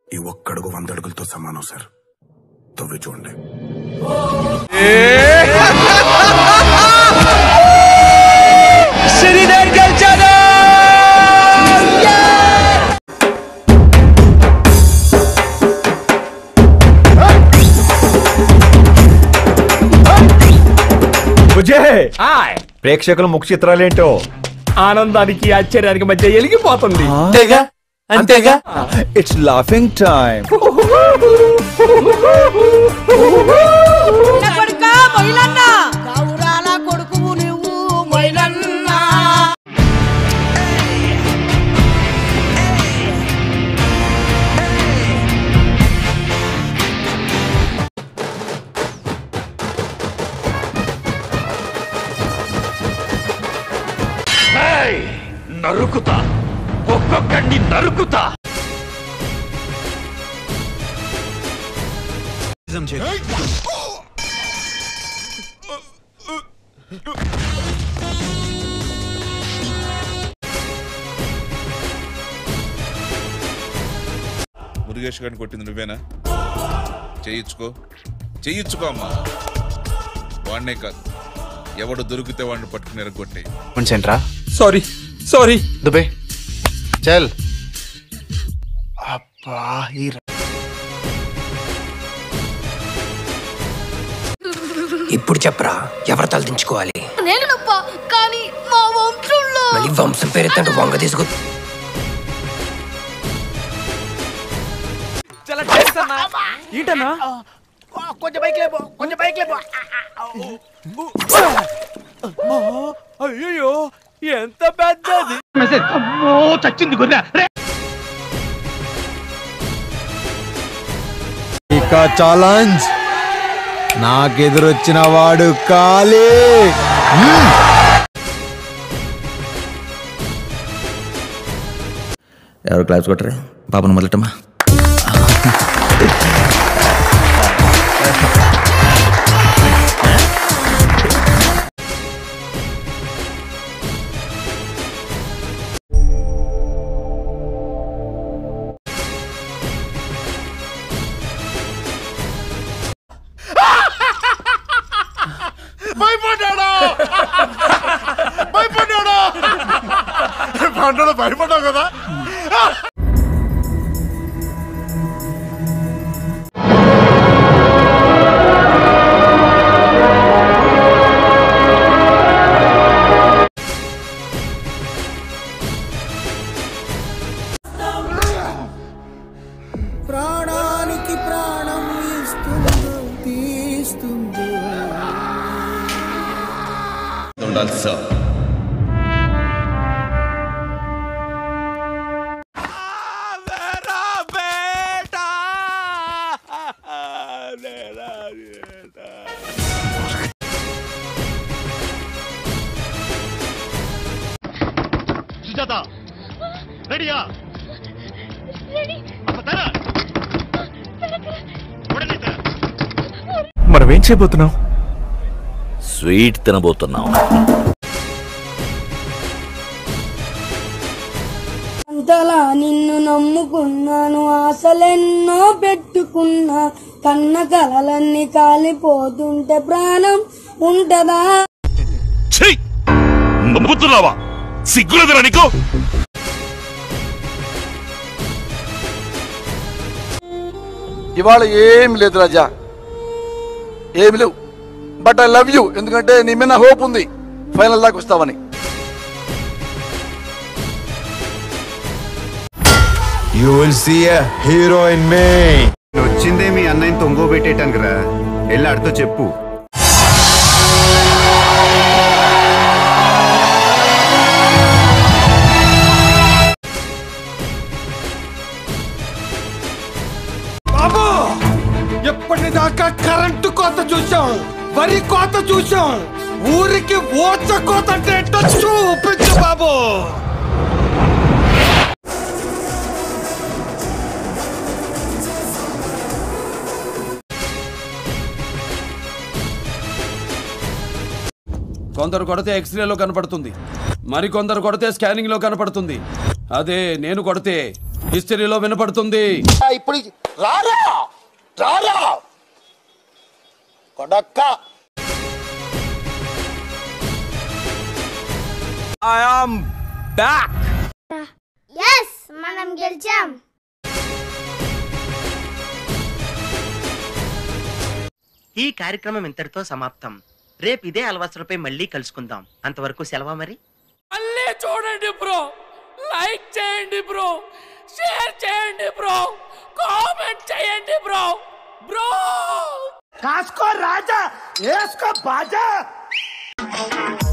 ఈ ఒక్కడుగు వంద అడుగులతో సమానం సార్ తవ్వి చూడండి Trinidad Calzada! విజయ్ ఆయ్ ప్రేక్షకుల ముఖ చిత్రాలేంటో ఆనందానికి ఆశ్చర్యానికి మధ్య ఎలిగిపోతుంది అంతేగా అంతేగా ఇట్స్ లాఫింగ్ టైం కొడుకా మొయిలన్న గౌరాల కొడుకువు నువ్వు మొయిలన్న నరుకుతా ఒక్కొక్కడిని నరుకుతా మురుగేష్ గారిని కొట్టింది నువ్వేనా చేయించుకో చేయించుకో అమ్మా వాడినే కాదు ఎవడు దొరికితే వాడిని పట్టుకుని ఎరగొట్టే సెంట్రా సారీ సారీ దుబే చల్ అబ్బా ఈ ర- ఇప్పుడు చెప్పరా ఎవరు తల దించుకోవాలి నేను నప్ప కానీ మా వంశంలో మళ్ళీ వంశం పేరెత్తంటూ వంగ తీసుకు ఏంటన్నా కొంచెం బైక్ లేపో కొంచెం బైక్ లేపో అయ్యో ఎంత పెద్దది ఇక ఛాలెంజ్ నాకెదురొచ్చిన వాడు కాలే ఎవరు క్లాస్ కొట్టరు పాపను మొదలటమా భయపడ్డాడు భయపడ్డాడు పంటలో భయపడ్డావు కదా ప్రాణానికి ప్రాణం ఇస్తుంది తీస్తుంది ఉండాలి సార్ సుజాత రెడీయా అప్ప తర ఉడనే తర మనం ఏం చేయబోతున్నాం స్వీట్ తినబోతున్నాం అంతలా నిన్ను నమ్ముకున్నాను ఆశలెన్నో పెట్టుకున్నా కన్న కలలన్నీ కాలిపోతుంటే ప్రాణం ఉంటదా ఛీ నమ్ముతున్నావా సిగ్గులేదురా నీకు ఇవాళ ఏం లేదు రాజా ఏమి లేవు బట్ ఐ లవ్ యూ ఎందుకంటే నీ మీద హోప్ ఉంది ఫైనల్ దాకా వస్తావని you will see a hero in me వచ్చిందే మీ అన్నయ్యని తొంగోబెట్టేటానికి రా వెళ్ళి ఆడితో చెప్పు ఎప్పటిదాకా కరెంటు కోత చూసాం వరి కోత చూసాం ఊరికి ఓచ కోత అంటే ఏంటో చూపించు బాబు కొందరు కొడితే ఎక్స్రేలో కనపడుతుంది మరి కొందరు కొడితే స్కానింగ్ లో కనపడుతుంది అదే నేను కొడితే హిస్టరీలో వినపడుతుంది ఇప్పుడు రారా రారా కొడక్క ఐ ఆమ్ బ్యాక్ ఎస్ మనం గెలిచాం ఈ కార్యక్రమం ఇంతటితో సమాప్తం రేపు ఇదే అలవాసులపై మళ్ళీ కలుసుకుందాం అంతవరకు సెలవా మరి మళ్ళీ చూడండి బ్రో లైక్ చేయండి బ్రో షేర్ చేయండి బ్రో కామెంట్ చేయండి బ్రో బ్రో కాసుకో రాజా వేసుకో బాజా